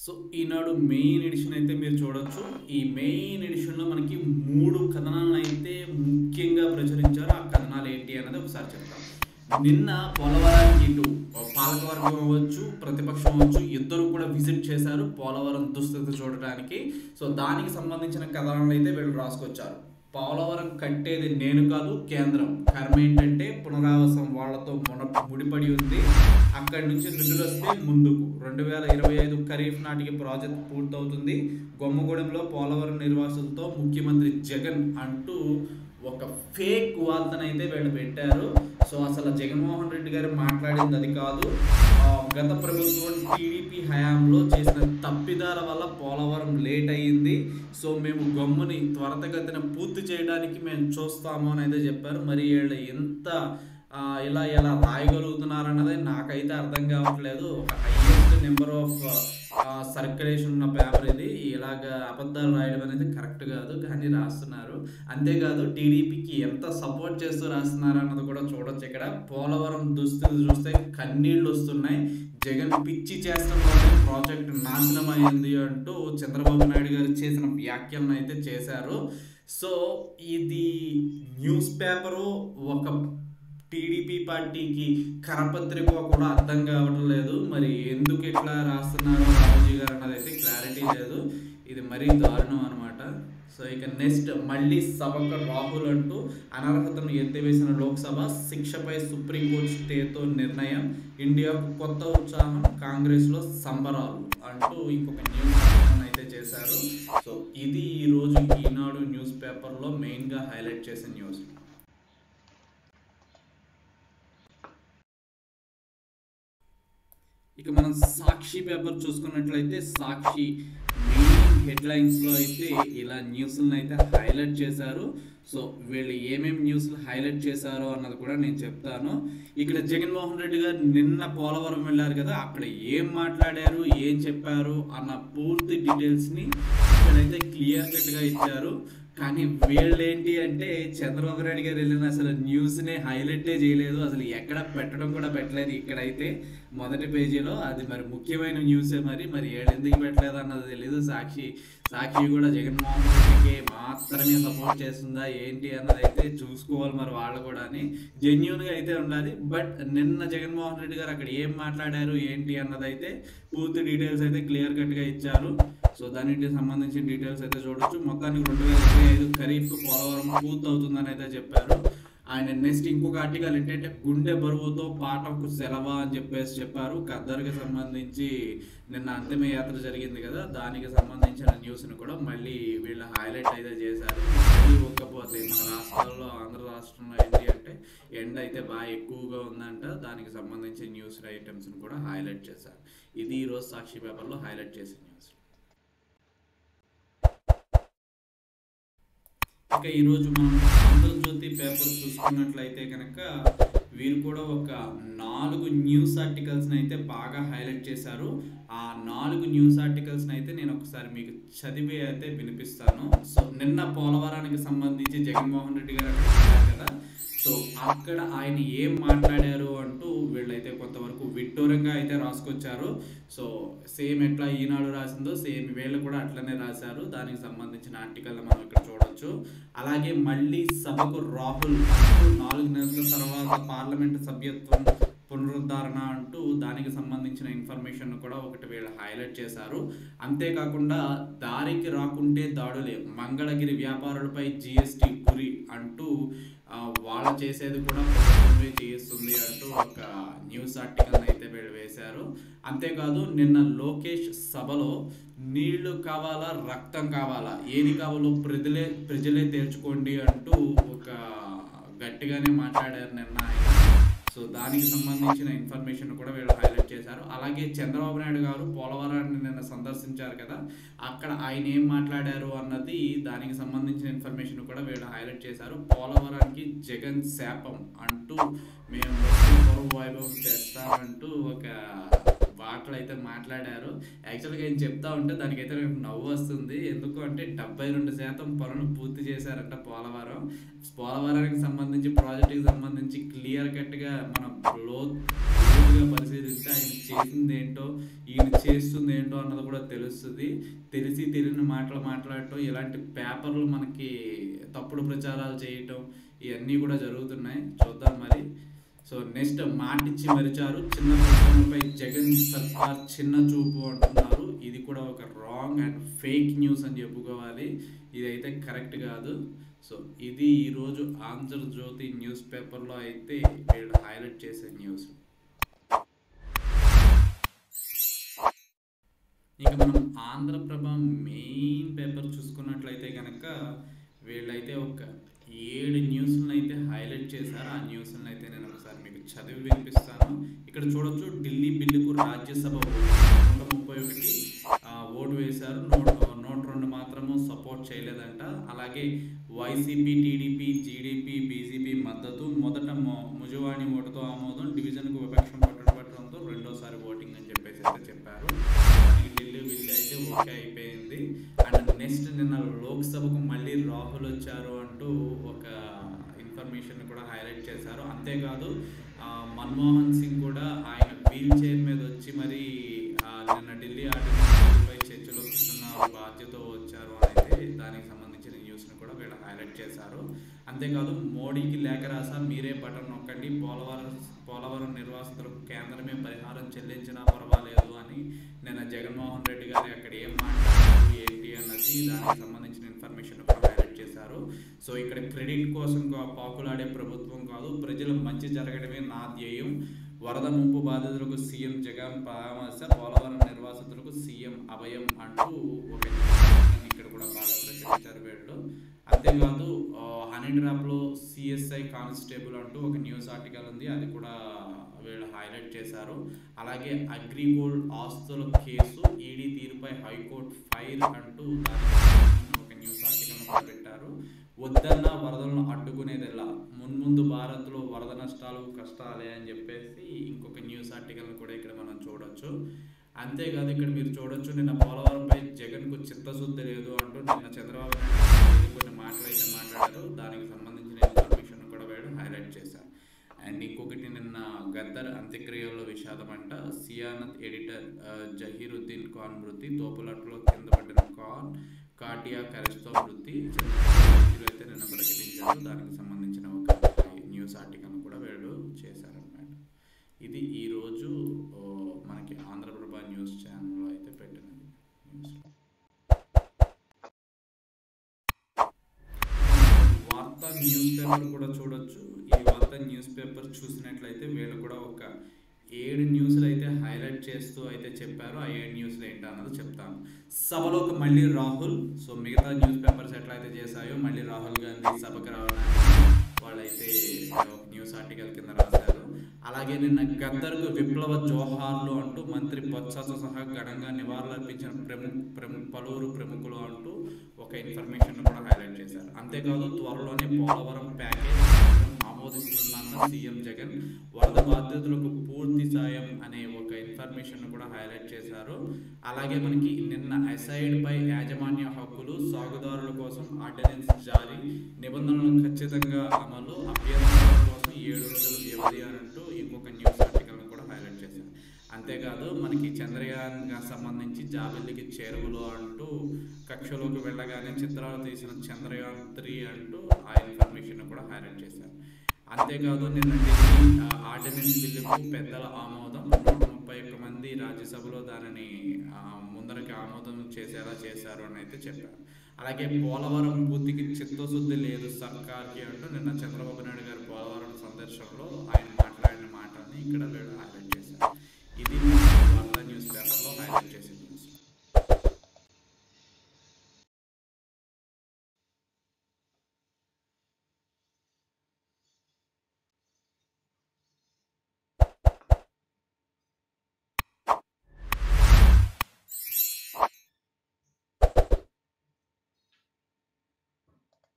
so ఈనాడు main edition అయితే మీరు చూడొచ్చు ఈ మెయిన్ ఎడిషన్లో మనకి మూడు కథనాలను అయితే ముఖ్యంగా ప్రచురించారు ఆ కథనాలు ఏంటి అన్నది ఒకసారి చెప్తాం నిన్న పోలవరానికి ఇటు పాలకవర్గం అవ్వచ్చు ప్రతిపక్షం అవ్వచ్చు ఇద్దరు కూడా విజిట్ చేశారు పోలవరం దుస్థితి చూడటానికి సో దానికి సంబంధించిన కథనాలను అయితే వీళ్ళు రాసుకొచ్చారు పోలవరం కట్టేది నేను కాదు కేంద్రం కర్మ ఏంటంటే పునరావాసం వాళ్లతో మున ముడిపడి ఉంది అక్కడి నుంచి నిధులు వస్తే ముందుకు రెండు వేల ఇరవై ఐదు ఖరీఫ్ నాటికి ప్రాజెక్ట్ పూర్తవుతుంది గొమ్మగూడెంలో పోలవరం నిర్వాసులతో ముఖ్యమంత్రి జగన్ అంటూ ఒక ఫేక్ వార్తనైతే వీళ్ళు పెట్టారు సో అసలు జగన్మోహన్ రెడ్డి గారు మాట్లాడింది అది కాదు ఆ, గత ప్రభుత్వం టీడీపీ హయాంలో చేసిన తప్పిదాల వల్ల పోలవరం లేట్ అయ్యింది సో మేము గమ్ముని త్వరతగతిన పూర్తి చేయడానికి మేము చూస్తాము అని అయితే చెప్పారు మరి వీళ్ళు ఎంత ఆ, ఇలా ఎలా రాయగలుగుతున్నారు అన్నది నాకైతే అర్థం కావట్లేదు ఒక హైయెస్ట్ నెంబర్ ఆఫ్ సర్క్యులేషన్ ఉన్న పేపర్ ఇది ఇలాగ అబద్ధాలు రాయడం అనేది కరెక్ట్ కాదు కానీ రాస్తున్నారు అంతేకాదు టీడీపీకి ఎంత సపోర్ట్ చేస్తూ రాస్తున్నారు అన్నది కూడా చూడొచ్చు ఇక్కడ పోలవరం దుస్థితి చూస్తే కన్నీళ్ళు వస్తున్నాయి జగన్ పిచ్చి చేస్తున్న ప్రాజెక్ట్ నాశనం అయింది అంటూ చంద్రబాబు నాయుడు గారు చేసిన వ్యాఖ్యలను అయితే చేశారు సో ఇది న్యూస్ పేపరు ఒక టీడీపీ పార్టీకి కరపత్రిక కూడా అర్థం కావడం లేదు మరి ఎందుకు ఇట్లా రాస్తున్నారు రామోజీ గారు అన్నది అయితే క్లారిటీ లేదు ఇది మరీ దారుణం అనమాట సో ఇక నెక్స్ట్ మళ్ళీ సభకు రాహుల్ అంటూ అనర్హతను ఎత్తివేసిన లోక్సభ శిక్షపై సుప్రీంకోర్టు స్టేతో నిర్ణయం ఇండియాకు కొత్త ఉత్సాహం కాంగ్రెస్లో సంబరాలు అంటూ ఇంకొక న్యూస్ అయితే చేశారు సో ఇది ఈ రోజు ఈనాడు న్యూస్ పేపర్లో మెయిన్గా హైలైట్ చేసిన న్యూస్ ఇక మనం సాక్షి పేపర్ చూసుకున్నట్లయితే సాక్షి మెయిన్ హెడ్లైన్స్లో అయితే ఇలా న్యూస్లను అయితే హైలైట్ చేశారు సో వీళ్ళు ఏమేమి న్యూస్లు హైలైట్ చేశారో అన్నది కూడా నేను చెప్తాను ఇక్కడ జగన్మోహన్ రెడ్డి గారు నిన్న పోలవరం వెళ్ళారు కదా అక్కడ ఏం మాట్లాడారు ఏం చెప్పారు అన్న పూర్తి డీటెయిల్స్ని ఇక్కడైతే క్లియర్ కట్గా ఇచ్చారు కానీ వీళ్ళు ఏంటి అంటే చంద్రబాబు నాయుడు గారు వెళ్ళిన అసలు న్యూస్నే హైలైటే చేయలేదు అసలు ఎక్కడ పెట్టడం కూడా పెట్టలేదు ఇక్కడైతే మొదటి పేజీలో అది మరి ముఖ్యమైన న్యూసే మరి మరి ఏడు ఎందుకు పెట్టలేదు అన్నది తెలియదు సాక్షి సాక్షి కూడా జగన్మోహన్ రెడ్డికి మాత్రమే సపోర్ట్ చేస్తుందా ఏంటి అన్నది అయితే చూసుకోవాలి మరి వాళ్ళు కూడా అని జెన్యున్గా అయితే ఉండాలి బట్ నిన్న జగన్మోహన్ రెడ్డి గారు అక్కడ ఏం మాట్లాడారు ఏంటి అన్నది అయితే పూర్తి డీటెయిల్స్ అయితే క్లియర్ కట్గా ఇచ్చారు సో దానికి సంబంధించిన డీటెయిల్స్ అయితే చూడొచ్చు మొత్తానికి రెండు వేల ఇరవై ఐదు ఖరీఫ్ పోలవరం పూర్తవుతుందని అయితే చెప్పారు ఆయన నెక్స్ట్ ఇంకొక ఆర్టికల్ ఏంటంటే గుండె బరువుతో పాటకు సెలవా అని చెప్పేసి చెప్పారు ఖద్దర్కి సంబంధించి నిన్న అంతిమ యాత్ర జరిగింది కదా దానికి సంబంధించిన న్యూస్ని కూడా మళ్ళీ వీళ్ళు హైలైట్ అయితే చేశారు మళ్ళీ ఒక్కపోతే మన రాష్ట్రాల్లో ఆంధ్ర రాష్ట్రంలో ఏంటి అంటే ఎండ అయితే బాగా ఎక్కువగా ఉందంట దానికి సంబంధించి న్యూస్ ఐటమ్స్ని కూడా హైలైట్ చేశారు ఇది ఈరోజు సాక్షి పేపర్లో హైలైట్ చేసిన న్యూస్ ఇక ఈరోజు మనం ఆంధ్రజ్యోతి పేపర్ చూసుకున్నట్లయితే కనుక వీరు కూడా ఒక నాలుగు న్యూస్ ఆర్టికల్స్ని అయితే బాగా హైలైట్ చేశారు ఆ నాలుగు న్యూస్ ఆర్టికల్స్ని అయితే నేను ఒకసారి మీకు చదివి అయితే వినిపిస్తాను సో నిన్న పోలవరానికి సంబంధించి జగన్మోహన్ రెడ్డి గారు అక్కడ వెళ్ళారు కదా సో అక్కడ ఆయన ఏం మాట్లాడారు అంటూ వీళ్ళైతే కొంతవరకు విడ్డూరంగా అయితే రాసుకొచ్చారు సో సేమ్ ఎట్లా ఈనాడు రాసిందో సేమ్ వీళ్ళు కూడా అట్లనే రాశారు దానికి సంబంధించిన ఆర్టికల్ మనం ఇక్కడ చూడొచ్చు అలాగే మళ్ళీ సభకు రాహుల్ అంటూ నాలుగు నెలల తర్వాత పార్లమెంట్ సభ్యత్వం పునరుద్ధరణ అంటూ దానికి సంబంధించిన ఇన్ఫర్మేషన్ కూడా ఒకటి వీళ్ళు హైలైట్ చేశారు అంతేకాకుండా దారికి రాకుంటే దాడులే మంగళగిరి వ్యాపారులపై జిఎస్టి గురి అంటూ ఆ, వాళ్ళు చేసేది కూడా ప్రభుత్వమే చేస్తుంది అంటూ ఒక న్యూస్ ఆర్టికల్ అయితే వీళ్ళు వేశారు అంతేకాదు నిన్న లోకేష్ సభలో నీళ్లు కావాలా రక్తం కావాలా ఏది కావాలో ప్రజలే ప్రజలే తేల్చుకోండి అంటూ ఒక గట్టిగానే మాట్లాడారు నిన్న ఆయన సో దానికి సంబంధించిన ఇన్ఫర్మేషన్ కూడా వీళ్ళు హైలైట్ చేశారు అలాగే చంద్రబాబు నాయుడు గారు పోలవరాన్ని నిన్న సందర్శించారు కదా అక్కడ ఆయన ఏం మాట్లాడారు అన్నది దానికి సంబంధించిన ఇన్ఫర్మేషన్ కూడా వీళ్ళు హైలైట్ చేశారు పోలవరానికి జగన్ శాపం అంటూ మేము వచ్చి పూర్వ వైభవం తెస్తామంటూ ఒక మాటలు అయితే మాట్లాడారు యాక్చువల్గా ఏం చెప్తా ఉంటే దానికైతే నాకు నవ్వు వస్తుంది ఎందుకు అంటే డెబ్బై రెండు శాతం పనులు పూర్తి చేశారంట పోలవరం పోలవరానికి సంబంధించి ప్రాజెక్టుకి సంబంధించి క్లియర్ కట్గా మనం లోతుగా పరిశీలిస్తే ఆయన చేసింది ఏంటో ఈయన చేస్తుంది ఏంటో అన్నది కూడా తెలుస్తుంది తెలిసి తెలియని మాటలు మాట్లాడటం ఇలాంటి పేపర్లు మనకి తప్పుడు ప్రచారాలు చేయటం ఇవన్నీ కూడా జరుగుతున్నాయి చూద్దాం మరి సో నెక్స్ట్ మాటిచ్చి మరిచారు చిన్న ప్రశ్నలపై జగన్ సర్కార్ చిన్న చూపు అంటున్నారు ఇది కూడా ఒక రాంగ్ అండ్ ఫేక్ న్యూస్ అని చెప్పుకోవాలి ఇదైతే కరెక్ట్ కాదు సో ఇది ఈరోజు ఆంధ్రజ్యోతి న్యూస్ పేపర్లో అయితే వీళ్ళు హైలైట్ చేసే న్యూస్ ఇక మనం ఆంధ్రప్రభ మెయిన్ పేపర్ చూసుకున్నట్లయితే కనుక వీళ్ళైతే ఒక ఏడు న్యూస్లను అయితే హైలైట్ చేశారు ఆ న్యూస్లను అయితే నేను ఒకసారి మీకు చదివి వినిపిస్తాను ఇక్కడ చూడొచ్చు ఢిల్లీ బిల్లుకు రాజ్యసభ నూట ముప్పై ఒకటి ఆ, ఓటు వేశారు నూట నూట రెండు మాత్రము సపోర్ట్ చేయలేదంట అలాగే వైసీపీ టీడీపీ జీడీపీ బీజేపీ మద్దతు మొదట మొ- ముజువాణి ఓటుతో ఆమోదం డివిజన్కు విపక్షం పట్టడంతో రెండోసారి ఓటింగ్ అని చెప్పేసి అయితే చెప్పారు దానికి ఢిల్లీ బిల్లు అయితే ఓకే అయిపోయింది అండ్ నెక్స్ట్ నిన్న లోక్సభకు మళ్ళీ రాహుల్ వచ్చారు అంటూ ఒక ఇన్ఫర్మేషన్ కూడా హైలైట్ చేశారు అంతేకాదు ఆ, మన్మోహన్ సింగ్ కూడా ఆయన వీల్ చైర్ మీద వచ్చి మరి ఆ, నిన్న ఢిల్లీ ఆర్డినెన్స్పై చర్చలో కూర్చున్న బాధ్యత వచ్చారు అని అయితే దానికి సంబంధించిన న్యూస్ని కూడా వీళ్ళు హైలైట్ చేశారు అంతేకాదు మోడీకి లేఖ రాసా మీరే బటన్ నొక్కండి పోలవరం పోలవరం నిర్వాసితులకు కేంద్రమే పరిహారం చెల్లించినా పర్వాలేదు అని నిన్న జగన్మోహన్ రెడ్డి గారు అక్కడ ఏం మాట్లాడారు ఏంటి అన్నది దానికి సంబంధించిన ఇన్ఫర్మేషన్ కూడా హైలైట్ చేశారు సో ఇక్కడ క్రెడిట్ కోసం కా- పాకులాడే ప్రభుత్వం కాదు ప్రజలు మంచి జరగడమే నా ధ్యేయం వరద ముంపు బాధితులకు సీఎం జగన్ పరామర్శ పోలవరం నిర్వాసితులకు సీఎం అభయం అంటూ ఒక ఇన్ఫర్మేషన్ ఇక్కడ కూడా బాగా ప్రచురించారు వీళ్ళు అంతేకాదు ఆ, హనీ ట్రాప్లో సిఎస్ఐ కానిస్టేబుల్ అంటూ ఒక న్యూస్ ఆర్టికల్ ఉంది అది కూడా వీళ్ళు హైలైట్ చేశారు అలాగే అగ్రిగోల్డ్ ఆస్తుల కేసు ఈడీ తీరుపై హైకోర్టు ఫైల్ అంటూ దానికి సంబంధించిన ఒక న్యూస్ ఆర్టికల్ కూడా పెట్టారు వద్దన్న వరదలను అడ్డుకునేది ఎలా మున్ముందు భారత్లో వరద నష్టాలు కష్టాలే అని చెప్పేసి ఇంకొక న్యూస్ ఆర్టికల్ కూడా ఇక్కడ మనం చూడొచ్చు అంతేకాదు ఇక్కడ మీరు చూడొచ్చు నిన్న పోలవరంపై జగన్కు చిత్తశుద్ధి లేదు అంటూ నిన్న చంద్రబాబు నాయుడు గారు కొన్ని మాటలు అయితే మాట్లాడారు దానికి సంబంధించిన ఇన్ఫర్మేషన్ కూడా వీళ్ళు హైలైట్ చేశారు అండ్ ఇంకొకటి నిన్న గద్దర్ అంత్యక్రియల్లో విషాదం అంట సియానత్ ఎడిటర్ ఆ, జహీరుద్దీన్ ఖాన్ మృతి తోపులట్లో కింద పడిన ఖాన్ కాటియా కరెస్తో మృతి చంద్రబాబు అయితే నిన్న ప్రకటించారు దానికి సంబంధించిన ఒక న్యూస్ ఆర్టికల్ కూడా వీళ్ళు చేశారన్నమాట ఇది ఈరోజు ఓ, మనకి ఆంధ్రప్రభ న్యూస్ ఛానల్లో అయితే పెట్టినది న్యూస్ వార్తా న్యూస్ పేపర్ కూడా చూడొచ్చు ఈ వార్తా న్యూస్ పేపర్ చూసినట్లయితే వీళ్ళు కూడా ఒక ఏడు న్యూస్లు అయితే హైలైట్ చేస్తూ అయితే చెప్పారు ఆ ఏడు న్యూస్లు ఏంటి అన్నది చెప్తాను సభలోకి మళ్ళీ రాహుల్ సో మిగతా న్యూస్ పేపర్స్ ఎట్లయితే చేశాయో మళ్ళీ రాహుల్ గాంధీ సభకు రావడానికి వాళ్ళైతే ఒక న్యూస్ ఆర్టికల్ కింద రాశారు అలాగే నిన్న గద్దర్కు విప్లవ జోహార్లు అంటూ మంత్రి బొత్సతో సహా ఘనంగా నివాళులర్పించిన ప్రముఖ ప్రముఖ పలువురు ప్రముఖులు అంటూ ఒక ఇన్ఫర్మేషన్ కూడా హైలైట్ చేశారు అంతేకాదు త్వరలోనే పోలవరం ప్యాకేజ్ ఆమోదిస్తున్న సీఎం జగన్ వరద బాధితులకు పూర్తి సాయం అనే ఒక ఇన్ఫర్మేషన్ కూడా హైలైట్ చేశారు అలాగే మనకి నిన్న అసైడ్ పై యాజమాన్య హక్కులు సాగుదారుల కోసం ఆర్డినెన్స్ జారీ నిబంధనలు ఖచ్చితంగా అమలు అభ్యర్థుల కోసం ఏడు రోజులు వ్యవధి అని అంటూ ఇంకొక న్యూస్ ఆర్టికల్ కూడా హైలైట్ చేశారు అంతేకాదు మనకి చంద్రయాన్ సంబంధించి జాబిల్లికి చేరువలు అంటూ కక్షలోకి వెళ్ళగానే చిత్రాలు తీసిన చంద్రయాన్ త్రీ అంటూ ఆ ఇన్ఫర్మేషన్ కూడా హైలైట్ చేశారు అంతేకాదు నిన్న ఢిల్లీ ఆ, ఆర్డినెన్స్ బిల్లుకు పెద్దల ఆమోదం నూట ముప్పై ఒక్క మంది రాజ్యసభలో దానిని ఆ, ముందరకి ఆమోదం చేసేలా చేశారు అని అయితే చెప్పారు అలాగే పోలవరం పూర్తికి చిత్తశుద్ధి లేదు సర్కార్కి అంటూ నిన్న చంద్రబాబు నాయుడు గారు పోలవరం సందర్శనలో ఆయన మాట్లాడిన మాటల్ని ఇక్కడ వీళ్ళు హైలైట్